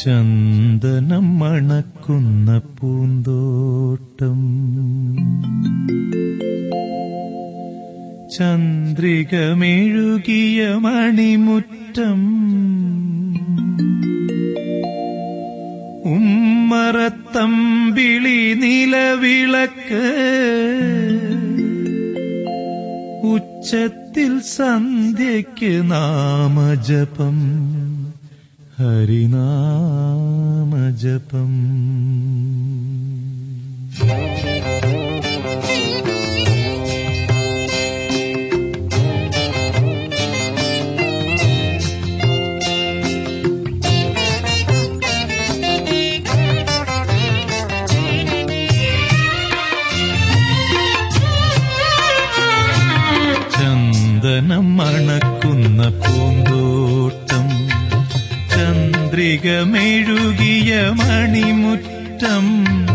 ചന്ദനം മണക്കുന്ന പൂന്തോട്ടം ചന്ദ്രികമെഴുകിയ മണിമുറ്റം ഉമ്മറത്തമ്പിളി നിലവിളക്ക് ഉച്ചത്തിൽ സന്ധ്യയ്ക്ക് നാമജപം ഹരിനാമജപം ചന്ദനം മണക്കുന്ന പൂന്തോട്ടം ചന്ദ്രികമെഴുകിയ മണിമുറ്റം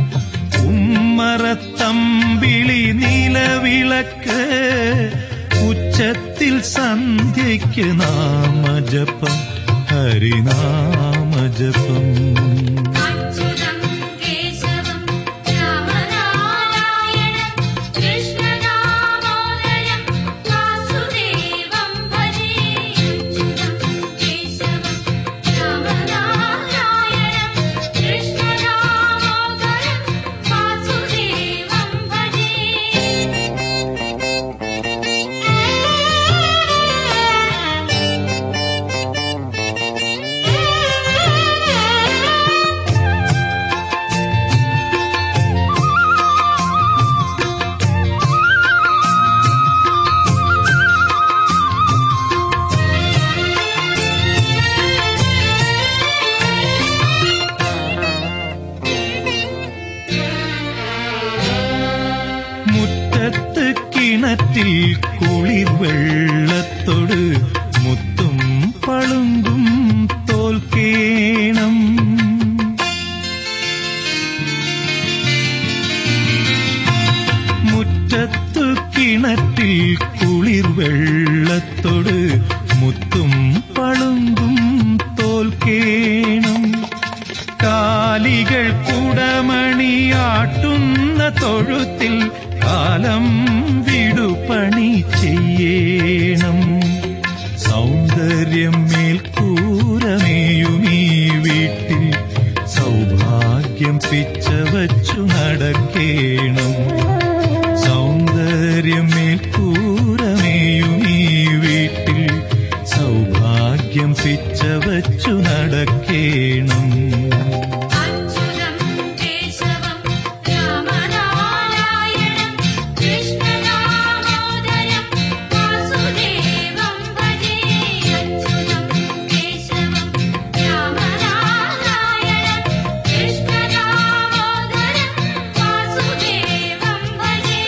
ഉമ്മറത്തമ്പിളി നിലവിളക്ക് ഉച്ചത്തിൽ സന്ധ്യയ്ക്ക് നാമജപം ഹരിനാമജപം അച്യുതം കേശവം രാമനാരായണം കൃഷ്ണനാമോദരം വാസുദേവം ഭജേ അച്യുതം കേശവം രാമനാരായണം കൃഷ്ണനാമോദരം വാസുദേവം ഭജേ മുറ്റത്ത് കിണറ്റിൽ കുളിർ വെള്ളത്തോട് മുത്തും പളുങ്കും തോൽക്കേണം മുറ്റത്തു കിണറ്റിൽ കുളിർ വെള്ളത്തോട് മുത്തും പളുങ്കും തോൽക്കേണം കാലികൾ കുടമണിയാട്ടുന്ന തൊഴുത്തിൽ കാലം വിടുപണി ചെയ്യണം സൗന്ദര്യം മേൽക്കൂരമേയുമീ വീട്ടിൽ സൗഭാഗ്യം പിച്ച വച്ചു നടക്കേണം സൗന്ദര്യം മേൽക്കൂരമേയുമീ വീട്ടിൽ സൗഭാഗ്യം പിച്ച വച്ചു നടക്കേണം അച്യുതം കേശവം രാമനാരായണം കൃഷ്ണനാമോദരം വാസുദേവം ഭജേ അച്യുതം കേശവം രാമനാരായണം കൃഷ്ണനാമോദരം വാസുദേവം ഭജേ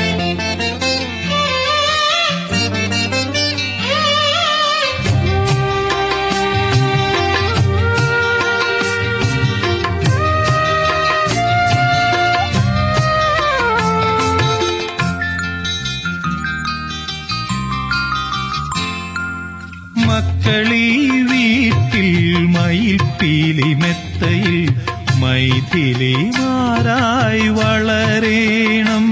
മക്കളീ വീട്ടിൽ മയിൽപ്പീലി മെത്തയിൽ മൈഥിലിമാരായി വളരേണം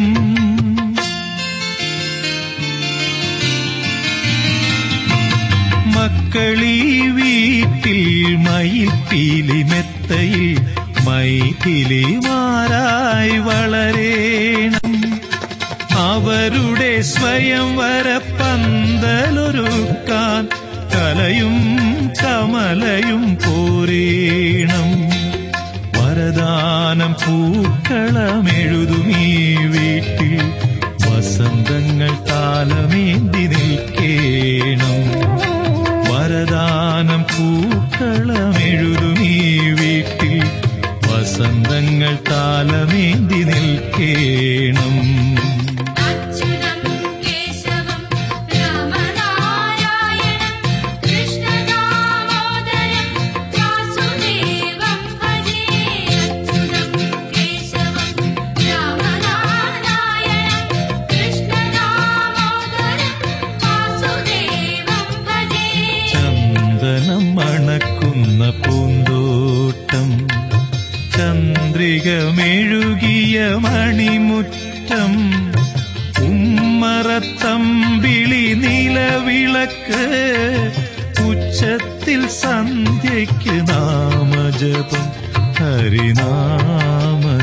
മക്കളീ വീട്ടിൽ മയിൽപ്പീലി മെത്തയിൽ മൈഥിലിമാരായി വളരേണം അവരുടെ സ്വയംവര പന്തലൊരുക്കാൻ കലയും കമലയും പോരേണം വരദാനം പൂക്കളമെഴുതുമീ വീട്ടിൽ വസന്തങ്ങൾ താലമേന്തി നിൽക്കേണം വരദാനം പൂക്കളമെഴുതുമീ വീട്ടിൽ വസന്തങ്ങൾ താലമേന്തി നിൽക്കേണം അച്യുതം കേശവം രാമനാരായണം കൃഷ്ണനാമോദരം വാസുദേവം ഭജേ അച്യുതം കേശവം രാമനാരായണം കൃഷ്ണനാമോദരം വാസുദേവം ഭജേ ചന്ദനം മണക്കുന്ന പൂന്തോട്ടം ദീപസ്തംഭത്തിലധികമെഴുകിയ മണിമുറ്റം ഉമ്മറത്തമ്പിളി നിലവിളക്ക് ഉച്ചത്തിൽ സന്ധ്യയ്ക്ക് നാമജപം ഹരിനാമ